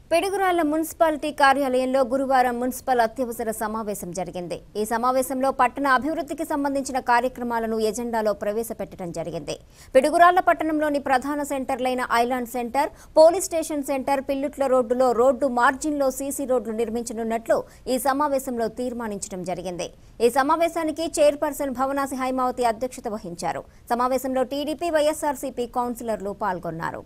Piduguralla municipality కార్యాలయంలో గురువారం municipal అత్యవసర సమావేశం జరిగింది ఈ సమావేశంలో పట్టణ అభివృద్ధికి సంబంధించిన కార్యక్రమాలను ఎజెండాలో ప్రవేశపెట్టడం జరిగింది పిడుగురాళ్ల పట్టణంలోని ప్రధాన సెంటర్లైన island centre police station centre Pillutla రోడ్డులో రోడ్డు మార్జిన్లో సీసీ రోడ్లు నిర్మించనున్నట్లు ఈ సమావేశంలో తీర్మానించడం జరిగింది ఈ సమావేశానికి చైర్పర్సన్ భవనాసి హైమావతి అధ్యక్షత వహించారు సమావేశంలో టీడీపీ వైఎస్ఆర్సీపీ కౌన్సిలర్లు పాల్గొన్నారు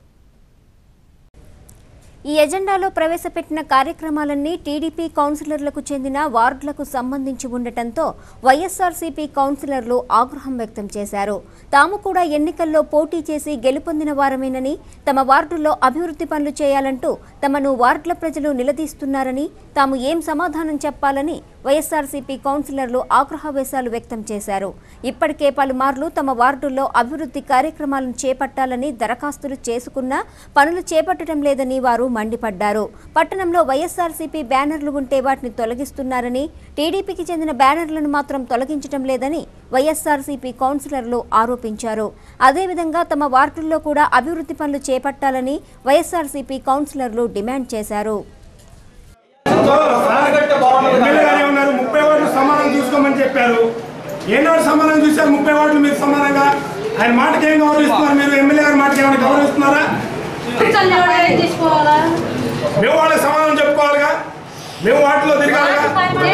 ఈ ఎజెండాలో ప్రవేశపెట్టిన కార్యక్రమాలన్నీ టీడీపీ కౌన్సిలర్లకు చెందిన వార్డులకు సంబంధించి ఉండటంతో వైఎస్ఆర్సీపీ కౌన్సిలర్లు ఆగ్రహం వ్యక్తం చేశారు తాము కూడా ఎన్నికల్లో పోటీ చేసి గెలుపొందిన వారమేనని తమ వార్డుల్లో అభివృద్ధి పనులు చేయాలంటూ తమను వార్డుల ప్రజలు నిలదీస్తున్నారని తాము ఏం సమాధానం చెప్పాలని వైఎస్ఆర్సీపీ కౌన్సిలర్లు ఆగ్రహవేశాలు వ్యక్తం చేశారు ఇప్పటికే పలుమార్లు తమ వార్డుల్లో అభివృద్ధి కార్యక్రమాలను చేపట్టాలని దరఖాస్తులు చేసుకున్నా పనులు చేపట్టడం లేదని వారు మండిపడ్డారు పట్టణంలో వైఎస్ఆర్సీపీ బ్యానర్లు ఉంటే వాటిని తొలగిస్తున్నారని టీడీపీకి చెందిన బ్యానర్లను మాత్రం తొలగించడం లేదని వైఎస్ఆర్సీపీ కౌన్సిలర్లు ఆరోపించారు అదేవిధంగా తమ వార్డుల్లో కూడా అభివృద్ధి పనులు చేపట్టాలని వైఎస్ఆర్సీపీ కౌన్సిలర్లు డిమాండ్ చేశారు ఎమ్మెల్యే గారు ఏమన్నారు ముప్పై ఓట్లు సమానం చూసుకోమని చెప్పారు ఏనాడు సమానం చూశారు ముప్పై ఓట్లు మీరు సమానంగా ఆయన మాటకి ఏం గౌరవిస్తున్నారు మీరు ఎమ్మెల్యే గారి మాటకి ఏమైనా గౌరవిస్తున్నారా కూర్చొని ఎవరు ఏం తీసుకోవాలా మేము వాళ్ళకి సమానం చెప్పుకోవాలిగా మేము వాటిలో తిరగాలిగా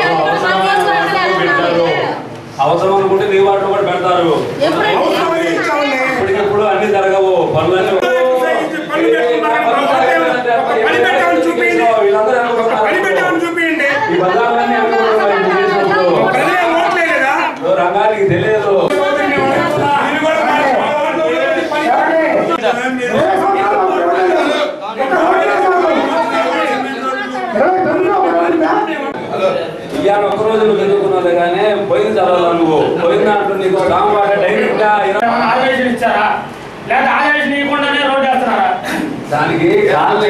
అవసరం అనుకుంటే నీ వాటిలో కూడా పెడతారు అవసరమని ఇచ్చామండి ఇప్పటికిప్పుడు అన్ని జరగవు పనులన్నీ పని పెట్టుకున్నారని ఒక పని పెట్టామని చూపించండి ఒక పని పెట్టామని చూపించండి ఈ బజార్లన్నీ అనుకుంటున్నారు ఇంత చేసినప్పుడు. ప్రజలే ఓట్లే లేదా ఓ రంగానికి తెలియదు మీరు కూడా మా- మా వార్డులో ఉన్నటువంటి పని- మీరు- ఇవాళ ఒక్క రోజు నువ్వు చదువుకున్నది కానీ పోయింది చదవాలి నువ్వు పోయిన దాంట్లో నీకు రామ్ వాట డైరెక్ట్ గా ఇరవై- ఏమైనా ఆదేశం ఇచ్చారా లేదా ఆదేశం ఇవ్వకుండానే రోడ్డు వేస్తున్నారా దానికి కాళ్ళు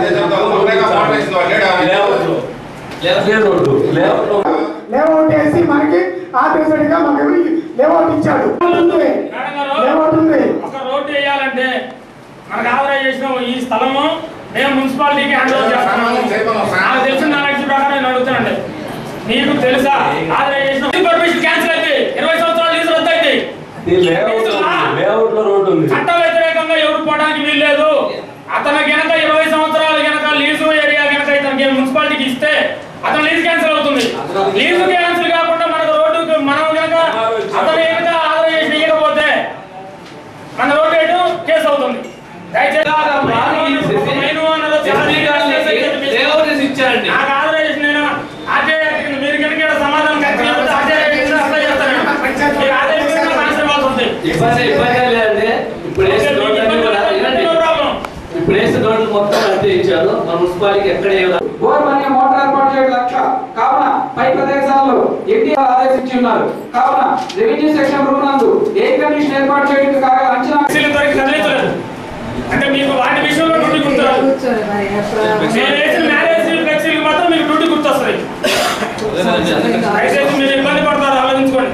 లేవద్దు. లేవదే రోడ్డు లేవద్దు. లేఅవుట్ వేసి మనకి ఆర్టిఫిషియల్గా మనకి లేఅవుట్ ఇచ్చాడు ఉంది. మేడం గారు లేఅవుట్ ఉంది ఒక రోడ్డు వేయాలంటే మనకు ఆదాయం చేసిన ఈ స్థలము మేము మున్సిపాలిటీకి హ్యాండ్ ఓవర్ చేస్తున్నాము నాకు తెలిసిన నాలెడ్జ్ ప్రకారం నేను అడుగుతానండి నీకు తెలుసా ఆదాయం చేసిన పర్మిషన్ క్యాన్సిల్ అయితే ఇరవై సంవత్సరాలు లీజు రద్దు అయితే ఈ లేఅవుట్ ఉంది. లేఅవుట్ లో రోడ్డు ఉంది చట్ట వ్యతిరేకంగా ఎవరు పోవడానికి వీల్లేదు అతను గనక ఇరవై సంవత్సరాలు గనక లీజు ఏరియా గనక ఇతనికి మున్సిపాలిటీకి ఇస్తే అతను లీజు క్యాన్సిల్ అవుతుంది లీజు క్యాన్సిల్ కాకుండా మనకు రోడ్డు మనం గనక అతను గనక ఆదాయం చేసి ఇవ్వకపోతే మన రోడ్డు వేయడం కేసు అవుతుంది దయచేసి ఒక మెయిన్ ఓనర్ చాలా లేఅవుట్ ఇచ్చారండి నాకు ఆదాయం చేసి నేను ఆర్టీఐ కింద మీరు కనుక ఇక్కడ సమాధానం ఖచ్చితంగా చెప్తే ఆర్టీఐ కింద అప్లై చేస్తాను మీరు ఆదాయం కింద ట్రాన్స్ఫర్ అవుతుంది ఇబ్బంది ఇబ్బంది లేదండి ఇప్పుడు వేసిన రోడ్డు అన్ని కూడా వినండి. నో ప్రాబ్లం ఇప్పుడు వేసిన రోడ్డు మొత్తం అంతే ఇచ్చారు మన మున్సిపాలిటీకి ఎక్కడ ఏ బోర్ మరియు మోటార్ ఏర్పాటు చేయడం లక్ష కావున పై ప్రదేశాల్లో ఎన్టీఆర్ ఆదేశించి ఉన్నారు కావున రెవెన్యూ సెక్షన్ రూమ్ నందు ఎయిర్ కండిషన్ ఏర్పాటు చేయడానికి కాగా అంచనా ఫ్లెక్సీలు దొరికి కదిలించలేదు అంటే మీకు వాటి విషయంలో డ్యూటీ గుర్తురాదు నేను వేసిన మ్యారేజ్ ఫ్లెక్సీలకు మాత్రం మీకు డ్యూటీ గుర్తొస్తుంది దయచేసి మీరు ఇబ్బంది పడతారు ఆలోచించుకోండి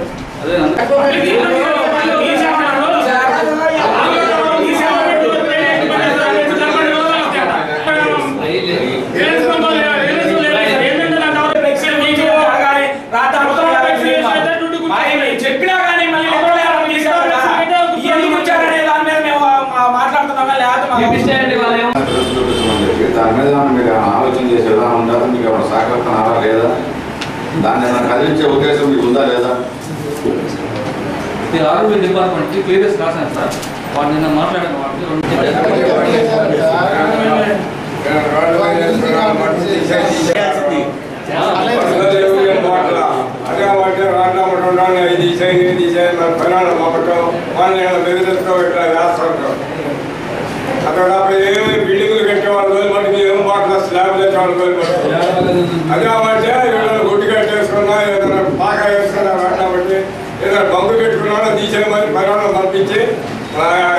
ఈ శాఖ అన్నారు, ఈ శాఖ పెట్టు, నలభై రోజులు వస్తాయట. తెలుసుకుంటాం, తెలుసు, లేదు. ఏంటంటే నాకు ఎవరు ఫ్లెక్సీలు మీకు కానీ రాత్రి మొత్తం ఫ్లెక్సీలు వేసినట్టే డ్యూటీ గుర్తొస్తుంది. చెప్పినా కానీ మళ్ళీ ఎవరు లేరు అని తీసుకురారు కదా. ఈ ఎందుకు వచ్చారనే దాని మీద మేము ఆ, మాట్లాడుతున్నాం లేకపోతే మాకు- చూపించారండి వాళ్ళు ఏమో చూపించమని చెప్పి దాని మీద ఏమైనా మీరు ఆలోచన చేసే విధానం ఉందా మీకు ఏమైనా సహకరిస్తున్నారా లేదా దాన్ని ఏమైనా కదిలించే ఉద్దేశం మీకు ఉందా లేదా ఈ ఆరోగ్య డిపార్ట్మెంట్ కి క్లియరెన్స్ రాశాను సార్ వాడు నిన్న మాట్లాడిన వాటికి రెండు అదే వాటి రాండామటం ఇది తీసేయి ఇది తీసేయి మన పైన మొక్కటం వాళ్ళని బెదిరిస్తూ ఇట్లా వేస్తుంటాం అక్కడ అప్పుడు ఏమి బిల్డింగ్లు కట్టేవాళ్ళు రోజు మటుకు ఏం బాటలు స్లాబ్ తెచ్చేవాళ్ళు రోజు మటుకు అదే అంటే ఏదైనా గుడ్డు కట్టేసుకున్నా ఏదైనా పాక వేసుకున్నా కాబట్టి ఏదైనా బంకు పెట్టుకున్నా తీసేయమని పైన పంపించి ఆ,